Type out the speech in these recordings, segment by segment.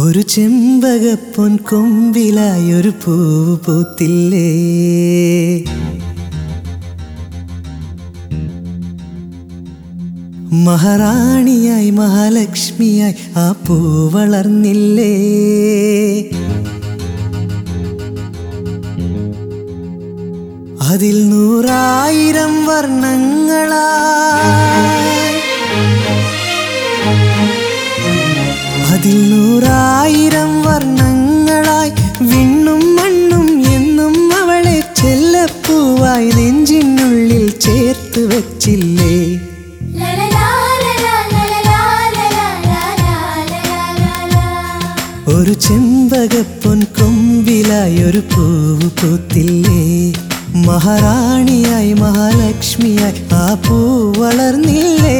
ഒരു ചെമ്പകപ്പൊൻ കൊമ്പിലായി ഒരു പൂവ് പൂത്തില്ലേ മഹാറാണിയായി മഹാലക്ഷ്മിയായി ആ പൂ വളർന്നില്ലേ അതിൽ നൂറായിരം വർണ്ണങ്ങളായി അതിൽ നൂറായിരം വർണ്ണങ്ങളായി വിണ്ണും മണ്ണും എന്നും അവളെ ചെല്ലപ്പൂവായി നെഞ്ചിനുള്ളിൽ ചേർത്ത് വച്ചില്ലേ ഒരു ചെമ്പകപ്പൊൻ കൊമ്പിലായി ഒരു പൂവ് പൂത്തില്ലേ മഹാറാണിയായി മഹാലക്ഷ്മിയായി ആ പൂ വളർന്നില്ലേ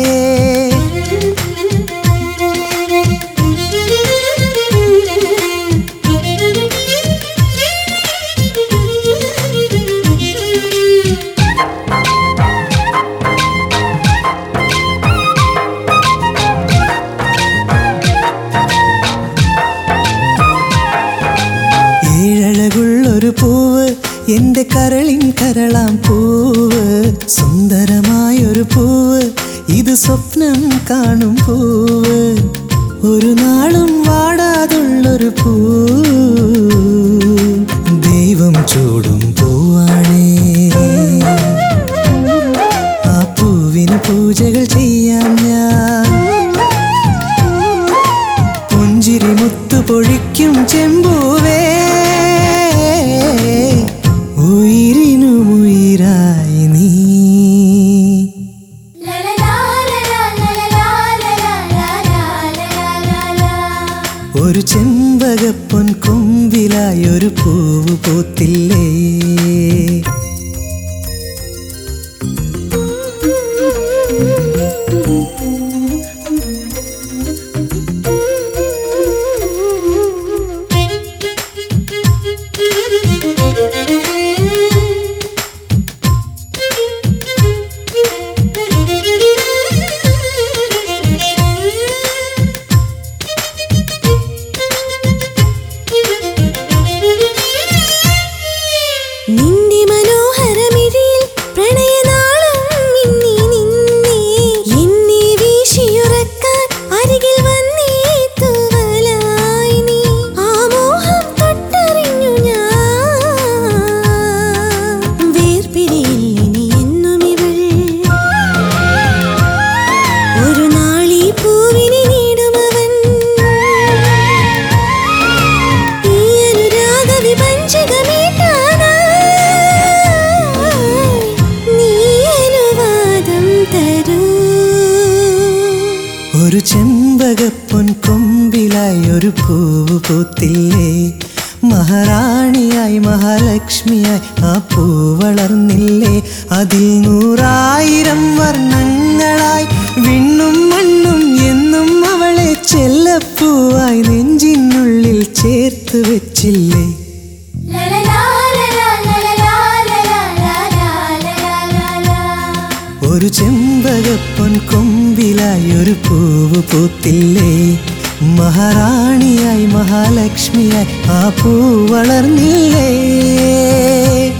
ഏഴഴകുള്ളൊരു പൂവ് എന്റെ കരളിൻ കരളാം പൂവ് സുന്ദരമായൊരു പൂവ് ഇത് സ്വപ്നം കാണും പൂവ് ഒരു നാളും വാടാതുള്ളൊരു പൂ ദൈവം ചൂടും പൂവാണേ ആ പൂവിന് പൂജകൾ ചെയ്യാൻ ഞാൻ പുഞ്ചിരി മുത്തു പൊഴിക്കും ചെമ്പൂവേ ഉയിരിനുമുയിരായി നീ ഒരു ചെമ്പകപ്പൊൻ കൊമ്പിലായി ഒരു പൂവ് പൂത്തില്ലേ നിന്റെ മനോഹരമിഴിയിൽ പ്രണയനാളം മിന്നി നിന്നേ എന്നെ വീശിയുറക്കാൻ അരികിൽ വന്നേ തൂവലായി നീ ആ മോഹം തൊട്ടറിഞ്ഞു ഞാൻ വേർപിരിയില്ലിനി എന്നും ഇവൾ ഒരു നാളീ പൂവിനെ നീടുമവൻ ഈ അനുരാഗ വിഭഞ്ചകമീട്ടാനായി നീ അനുവാദം തരൂ ഒരു ചെമ്പകപ്പൊൻ കൊമ്പിലായി ഒരു പൂവ് പൂത്തില്ലേ മഹാറാണിയായി മഹാലക്ഷ്മിയായി ആ പൂ വളർന്നില്ലേ അതിൽ നൂറായിരം വർണ്ണങ്ങളായി വിണ്ണും മണ്ണും എന്നും അവളെ ചെല്ലപ്പൂവായി നെഞ്ചിനുള്ളിൽ ചേർത്ത് വെച്ചില്ലേ ഒരു ചെമ്പകപ്പൊൻ കൊമ്പിലായി ഒരു പൂവ് പൂത്തില്ലേ മഹാറാണിയായി മഹാലക്ഷ്മിയായി ആ പൂ വളർന്നില്ലേ